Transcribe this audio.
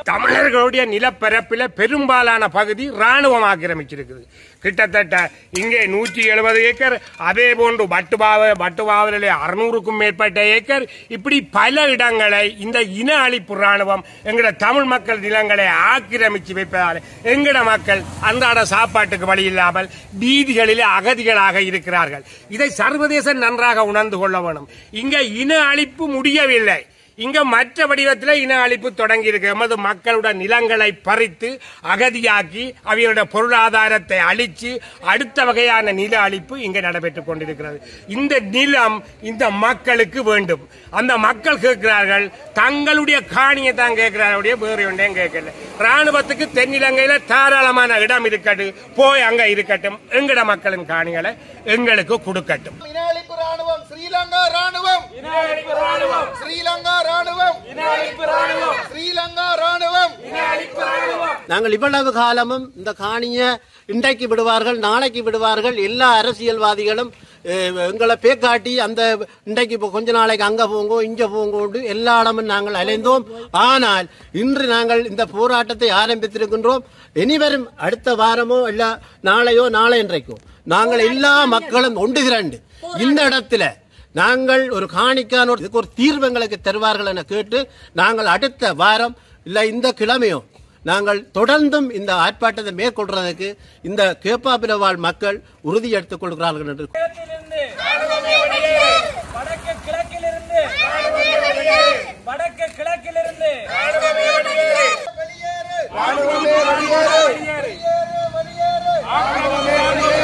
தமிழர்களுடைய நிலப்பரப்பில பெரும்பாலான பகுதி ராணுவம் ஆக்கிரமிச்சிருக்குது கிட்டத்தட்ட இங்கே நூற்றி எழுபது ஏக்கர் அதே போன்று பட்டுபாவ பட்டுபாவலிலே அறுநூறுக்கும் மேற்பட்ட ஏக்கர் இப்படி பல இடங்களை இந்த இன அழிப்பு ராணுவம் எங்கட தமிழ் மக்கள் நிலங்களை ஆக்கிரமிச்சு வைப்பதால் எங்கட மக்கள் அன்றாட சாப்பாட்டுக்கு வழி இல்லாமல் வீதிகளிலே அகதிகளாக இருக்கிறார்கள் இதை சர்வதேசம் நன்றாக உணர்ந்து கொள்ள வேணும் இங்க இன அழிப்பு முடியவில்லை இங்க மற்ற வடிவத்தில் இன அழிப்பு தொடங்கி இருக்கு எமது மக்களோட நிலங்களை பறித்து அகதியாக்கி அவர்களுடைய பொருளாதாரத்தை அழிச்சு அடுத்த வகையான நில அழிப்பு இங்க நடைபெற்றுக் கொண்டிருக்கிறது இந்த நிலம் இந்த மக்களுக்கு வேண்டும் அந்த மக்கள் கேட்கிறார்கள் தங்களுடைய காணியை தான் கேட்கிறார்கள் வேறு ஒன்றையும் கேட்கல ராணுவத்துக்கு தென்னிலங்கையில தாராளமான இடம் இருக்கட்டும் போய் அங்க இருக்கட்டும் எங்கட மக்களின் காணிகளை எங்களுக்கு கொடுக்கட்டும் இனஅழிப்பு ராணுவம் ஸ்ரீலங்கா ராணுவம் ஸ்ரீலங்கா ராணுவம் ஸ்ரீலங்கா ராணுவம் நாங்கள் இவ்வளவு காலமும் இந்த காணிய இன்றைக்கு விடுவார்கள் நாளைக்கு விடுவார்கள் எல்லா அரசியல்வாதிகளும் அஹ், எங்களை பேக்காட்டி அந்த இன்றைக்கு இப்போ கொஞ்ச நாளைக்கு அங்க போங்கோ இங்க போங்கோண்டு எல்லா இடமும் நாங்கள் அலைந்தோம் ஆனால் இன்று நாங்கள் இந்த போராட்டத்தை ஆரம்பித்திருக்கின்றோம் இனிவரும் அடுத்த வாரமோ இல்ல நாளையோ நாளை இன்றைக்கோ நாங்கள் எல்லா மக்களும் ஒன்று திரண்டு இந்த இடத்துல நாங்கள் ஒரு காணிக்கான ஒரு- இதுக்கு ஒரு தீர்வு எங்களுக்கு தருவார்கள் என கேட்டு நாங்கள் அடுத்த வாரம் இல்ல இந்த கிழமையோ நாங்கள் தொடர்ந்தும் இந்த ஆர்ப்பாட்டத்தை மேற்கொள்றதுக்கு இந்த கேப்பாபில வாழ் மக்கள் உறுதி எடுத்துக் கொள்கிறார்கள் என்று வடக்கு கிழக்கிலிருந்து வடக்கு கிழக்கிலிருந்து வெளியேறு வெளியேறு வெளியேறு